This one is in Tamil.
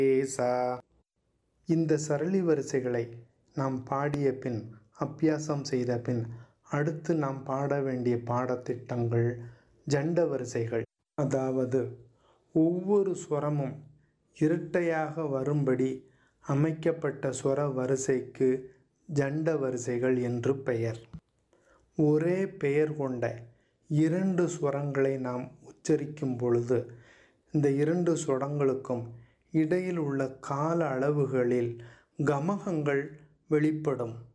ஏசா இந்த சரளி வரிசைகளை நாம் பாடிய பின் அபியாசம் செய்த பின் அடுத்து நாம் பாட வேண்டிய பாடத்திட்டங்கள் ஜண்ட வரிசைகள் அதாவது ஒவ்வொரு ஸ்வரமும் இரட்டையாக வரும்படி அமைக்கப்பட்ட ஸ்வர வரிசைக்கு ஜண்ட வரிசைகள் என்று பெயர் ஒரே பெயர் கொண்ட இரண்டு ஸ்வரங்களை நாம் உச்சரிக்கும் பொழுது இந்த இரண்டு சுரங்களுக்கும் இடையில் உள்ள கால அளவுகளில் கமகங்கள் வெளிப்படும்